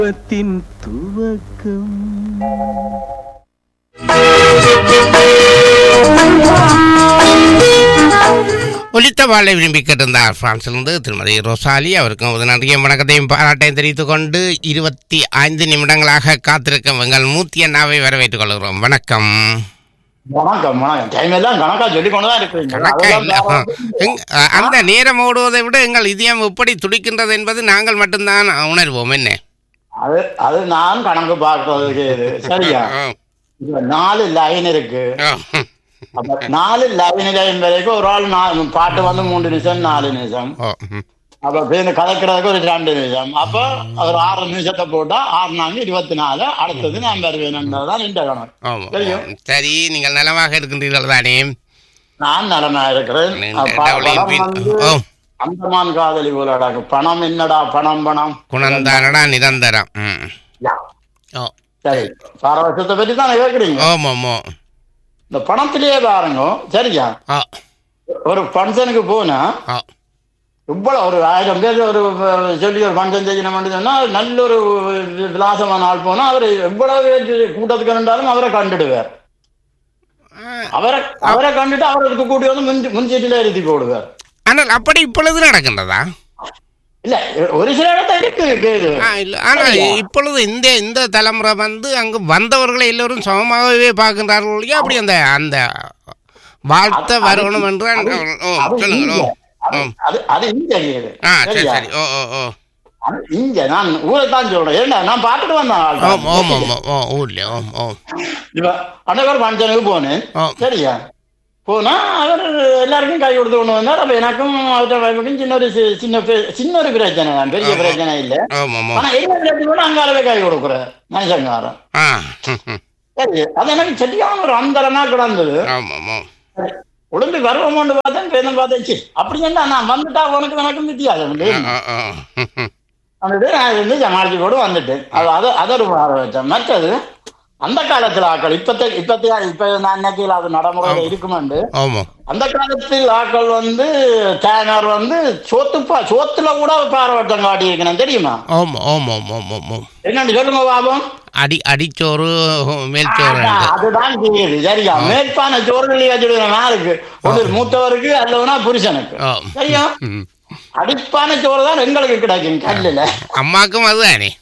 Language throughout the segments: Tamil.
துன்பத்தின் துவக்கம் ஒலித்த வாழை விரும்பி கேட்டிருந்தார் பிரான்சிலிருந்து திருமதி ரோசாலி அவருக்கும் ஒரு நன்றியும் வணக்கத்தையும் பாராட்டையும் தெரிவித்துக் கொண்டு இருபத்தி ஐந்து நிமிடங்களாக காத்திருக்கும் எங்கள் மூர்த்தி அண்ணாவை வரவேற்றுக் கொள்கிறோம் வணக்கம் வணக்கம் வணக்கம் டைம் எல்லாம் கணக்கா சொல்லிக் கொண்டுதான் இருக்கிறீங்க கணக்கா இல்ல அதெல்லாம் எங்க- அ- அந்த நேரம் ஓடுவதை விட எங்கள் இதயம் எப்படி துடிக்கின்றது என்பது நாங்கள் மட்டும்தான் உணர்வோம் என்ன அது அது நான் கணக்கு பார்க்கறதுக்கு இது சரியா ஆ, இப்ப நாலு லைன் இருக்கு ஆ, அப்ப நாலு லைன் லைன் வரைக்கும் ஒரு ஆள் நா- பாட்டு வந்து மூன்று நிமிஷம் நாலு நிமிஷம் ஓ, ம். அப்ப பேருந்து கலக்கிறதுக்கு ஒரு ரெண்டு நிமிஷம் அப்ப ஒரு ஆறு நிமிஷத்தை போட்டா ஆறு நாங்க இருபத்தி நாலு அடுத்தது நான் வருவேன்ன்றதுதான் இந்த கணக்கு ஆமா, தெரியும். ஆமா. சரி நீங்கள் நலமாக இருக்கின்றீர்கள் தானே நான் நலமா இருக்கிறேன் நீண்ட அப்ப டவுளையும் படம் பின்- வந்து ஓ அந்தமான் காதலி போல அடக்கு. பணம் என்னடா பணம் பணம் குணந்தானடா நிரந்தரம் ம் யா. ஓ சரி பாரபட்சத்தை பற்றி தான் கேட்குறீங்க ஓம் ஓமோ இந்த பணத்திலேயே பாருங்க சரியா ஓ ஒரு ஃபங்க்ஷனுக்கு போனா ஓ இவ்வளவு ஒரு ஆயிரம் பேர் ஒரு அஹ், சொல்லி ஒரு ஃபங்க்ஷன் செய்யணும் சொன்னா நல்ல ஒரு விலாசமான ஆள் போனா அவர் எவ்வளவு பேர் கூட்டத்துக்கு இருந்தாலும் அவரை கண்டுடுவார் அவரை அவரை கண்டுட்டு அவருக்கு கூட்டி வந்து முன் முன்சீட்டில எழுதி போடுவார் ஆனால் அப்படி இப்பொழுது நடக்கின்றதா இல்ல ஒரு சில இடத்த இருக்கு கேது ஆ, இல்ல ஆனால் இப்பொழுது இந்த இந்த தலைமுறை வந்து அங்கு வந்தவர்களை எல்லோரும் சமமாகவே பார்க்கின்றார்கள் ஒழிய அப்படி அந்த அந்த வாழ்த்த வரணும் என்று அந்த- ஓ அது சொல்லுங்கள் இங்க. ஓ அது- அது அது இங்க கேது ஆ சரி சரியா? சரி ஓ ஓ ஓ அது இங்க நான் ஊரை தான் சொல்றேன் ஏன்னா நான் பார்த்துட்டு வந்தேன் ஆள் தான். ஓம் ஓம் ஓம் ஓ ஊர்ல ஓம் ஓம் இப்ப அன்னைக்கு ஃபங்க்ஷனுக்கு போனேன் ஓ சரியா போனா அவர் எல்லாருக்கும் கை கொடுத்து கொண்டு வந்தார் அப்ப எனக்கும் அவர்கிட்ட வைப்புக்கும் சின்ன ஒரு சி- சின்ன பெ- சின்ன ஒரு பிரச்சனை தான் பெரிய ஆமா. பிரச்சனை பிரச்சனை இல்ல ஓம் ஓம் ஓம் ஆனா என்ன பிரச்சனை அங்காலவே கை கொடுக்குறார் மனுஷங்காரன் ஆ ம், ம். சரி அது எனக்கு சரியான ஒரு அந்தரமா கிடந்தது ஆம் ஆம் ஆம் ஒளிம்பி வருவோம்னு பார்த்தேன் பேருந்து பார்த்தேன் சரி அப்படி என்ன நான் வந்துட்டா உனக்கு எனக்கும் வித்தியாசம் இல்லை ஆ, ஆ, ஆ. ம், ம். வந்துட்டு நான் இருந்து சமாளிச்சு கூட வந்துட்டேன் அது அது அது ஒரு ஆரம்பிச்சேன் மற்றது அந்த காலத்துல ஆக்கள் இப்பத்த இப்பத்தையா இப்ப நான் நினைக்கல அது நடைமுறையில இருக்குமெண்டு ஆமாம் அந்த காலத்தில் ஆக்கள் வந்து தேனார் வந்து சோத்துப்பா சோத்துல கூட பாரவட்டம் காட்டி இருக்கணும் தெரியுமா ஆமாம் ஆமாம் ஆமாம் ஆமாம் ஆமாம் என்னன்னு சொல்லுங்க பாபம் அடி அடிச்சோறு மேல்ச்சோறு என்று. அதுதான் தெரியுது சரியா மேற்பான சோறுகளை வச்சிருக்கேன் யாருக்கு ஒன்று மூத்தவருக்கு அல்லவனா புருஷனுக்கு ஆ. சரியா ம். அடிப்பான சோறு தான் எங்களுக்கு கிடைக்கும் கல்லுல அம்மாக்கும் அதுதானே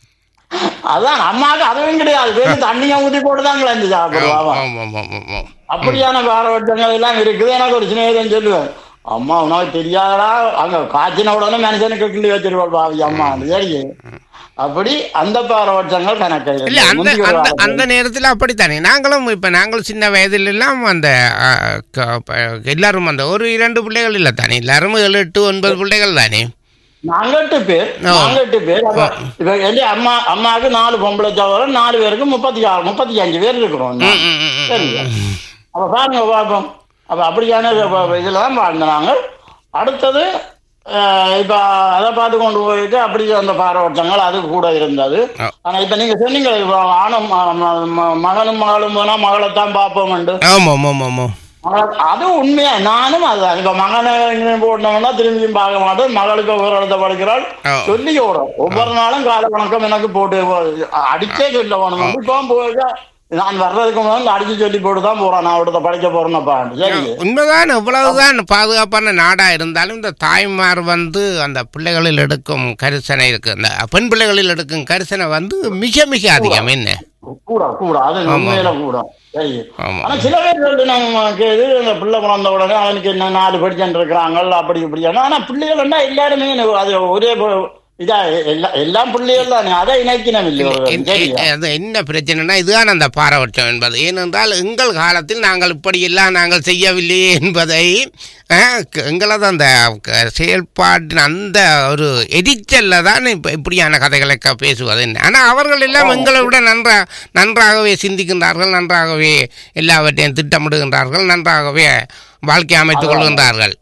அதான் அம்மாவுக்கு அதுவும் கிடையாது வெறும் தண்ணியை ஊத்தி போட்டு தான் கிளம்பி சாப்பிடுவாங்க ஆமாம் ஆமாம் ஆமாம் அப்படியான பாரவட்டங்கள் எல்லாம் இருக்குது எனக்கு ஒரு சிநேகிதன் சொல்லுவேன் அம்மா உனக்கு தெரியாதடா அங்க காய்ச்சின உடனே மனுஷனுக்கு கிள்ளி வச்சிருவாள் பாவி அம்மா சரி அப்படி அந்த பாரவட்டங்கள் கணக்கு இல்ல அந்த அந்த அந்த நேரத்தில் அப்படித்தானே நாங்களும் இப்ப நாங்கள் சின்ன வயதில் எல்லாம் அந்த ஆ, க- ப- எல்லாரும் அந்த ஒரு இரண்டு பிள்ளைகள் இல்லை தானே எல்லாரும் ஏழு எட்டு ஒன்பது பிள்ளைகள் தானே நாங்க எட்டு பேர் ஓ. நாங்க எட்டு பேர் அப்ப இப்ப எங்க அம்மா அம்மாவுக்கு நாலு பொம்பளை சகோதரன் நாலு பேருக்கு முப்பத்தி ஆறு முப்பத்தி அஞ்சு பேர் இருக்கிறோம் ம், ம், ம், ம், சரி அப்ப பாருங்க பார்ப்போம் அப்ப அப்படியான இப்ப இதுல தான் வாழ்ந்தாங்க அடுத்தது அஹ், இப்ப அதை பார்த்து கொண்டு போயிட்டு அப்படி அந்த பாரவட்டங்கள் அது கூட இருந்தது ஆ. ஆனா இப்ப நீங்க சொன்னீங்க இப்ப ஆணும் ம- ம- ம- மகனும் மகளும் போனா மகளைத்தான் பார்ப்போம் ஆமாம் ஆமாம் ஆமாம் அது உண்மையா நானும் அதுதான் இப்ப மகனை இங்கேயும் போட்டோம்னா திரும்பியும் பார்க்க மாட்டேன் மகளுக்கு ஒரு இடத்த படிக்கிறாள் ஆ. சொல்லி ஓடும் ஒவ்வொரு நாளும் கால வணக்கம் எனக்கு போட்டு போ- அடிச்சே சொல்ல வேணும் இப்போ போய் நான் வர்றதுக்கு முதல்ல அடிச்சு சொல்லி போட்டு தான் போறேன் நான் இடத்த படிக்க போறேன்னப்பா சரி உண்மைதான் எவ்வளவுதான் பாதுகாப்பான நாடா இருந்தாலும் இந்த தாய்மார் வந்து அந்த பிள்ளைகளில் எடுக்கும் கரிசனை இருக்கு அந்த பெண் பிள்ளைகளில் எடுக்கும் கரிசனை வந்து மிக மிக அதிகம் என்ன கூட கூட அது உண்மையில கூட சரி ஆமா ஆனா சில பேர் வந்து நம்ம கேது அந்த பிள்ளை பிறந்த உடனே அவனுக்கு என்ன நாலு படிச்சுட்டு இருக்கிறாங்க அப்படி இப்படி ஆனா பிள்ளைகள்னா எல்லாருமே அது ஒரே ப- இதா எல்லா எல்லாம் பிள்ளைகள் தானே அதை இணைக்கணும் இல்லை என்- சரியா எ- அது என்ன பிரச்சனைனா இதுதான் அந்த பாரபட்சம் என்பது ஏனென்றால் எங்கள் காலத்தில் நாங்கள் இப்படியெல்லாம் நாங்கள் செய்யவில்லையே என்பதை அஹ், க- எங்களது அந்த க- செயல்பாட்டின் அந்த ஒரு எரிச்சல்ல தான் இப்போ இப்படியான கதைகளை க- பேசுவது என்ன ஆனால் அவர்கள் எல்லாம் எங்களை விட நன்றா நன்றாகவே சிந்திக்கின்றார்கள் நன்றாகவே எல்லாவற்றையும் திட்டமிடுகின்றார்கள் நன்றாகவே வாழ்க்கை அமைத்துக் கொள்கின்றார்கள்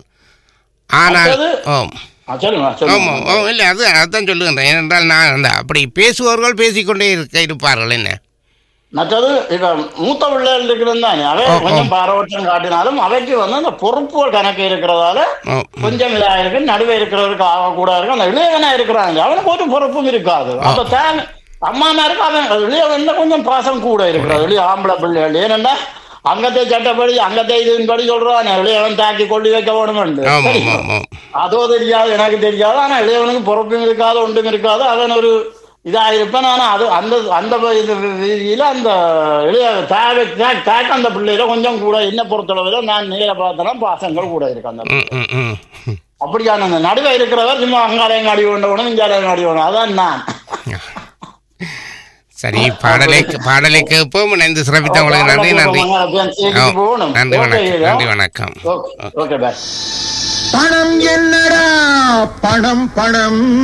ஆனால் அடுத்தது- ஓம் ஆ, சொல்லுங்க சொல்லுங்க ஆமாம் ஓ இல்லை அது அதான் சொல்லுகின்றேன் ஏனென்றால் நான் அந்த அப்படி பேசுபவர்கள் பேசிக்கொண்டே இருக்க இருப்பார்கள் என்ன மற்றது இப்ப மூத்த பிள்ளைகள் இருக்கிறது தானே அவை ஓ, ஓ. கொஞ்சம் பாரபட்சம் காட்டினாலும் அவைக்கு வந்து அந்த பொறுப்புகள் கணக்கு இருக்கிறதால ஓ கொஞ்சம் இதா இருக்கு நடுவே இருக்கிறவருக்கு ஆக கூட இருக்கு அந்த இளையவனா இருக்கிறாங்க அவனுக்கு ஒரு பொறுப்பும் இருக்காது அப்ப தான் அம்மாமாருக்கு அவன் இளையவன் கொஞ்சம் பாசம் கூட இருக்கிறது இளைய ஆம்பளை பிள்ளைகள் ஏனென்றா அங்கத்தை சட்டப்படி அங்கத்தை இதன்படி சொல்றான் இளையவன் தாக்கி கொள்ளி வைக்க வேணும் ஆமாம் ஆமாம் ஆமாம் அதோ தெரியாது எனக்கு தெரியாது ஆனா இளையவனுக்கு பொறுப்பும் இருக்காது ஒன்றும் இருக்காது அவன் ஒரு இதா இருப்பான் ஆனா அது அந்த அந்த இது ரீதியில அந்த இளைய தேவை தேக்க அந்த பிள்ளையில கொஞ்சம் கூட என்ன பொறுத்தளவுல நான் நேர பார்த்தனா பாசங்கள் கூட இருக்கு அந்த ம் ம் ம் அப்படியான அந்த நடுவே இருக்கிறவர் சும்மா அங்காலையும் அடி கொண்டவனும் இங்காலையும் அடி கொண்டவனும் அதான் நான் சரி பாடலை பாடலை கேட்போம் இணைந்து சிறப்பித்தவங்களுக்கு நன்றி நன்றி ஓ, போகணும் நன்றி வணக்கம் நன்றி வணக்கம் ஓகே பாய் பணம் என்னடா பணம் பணம்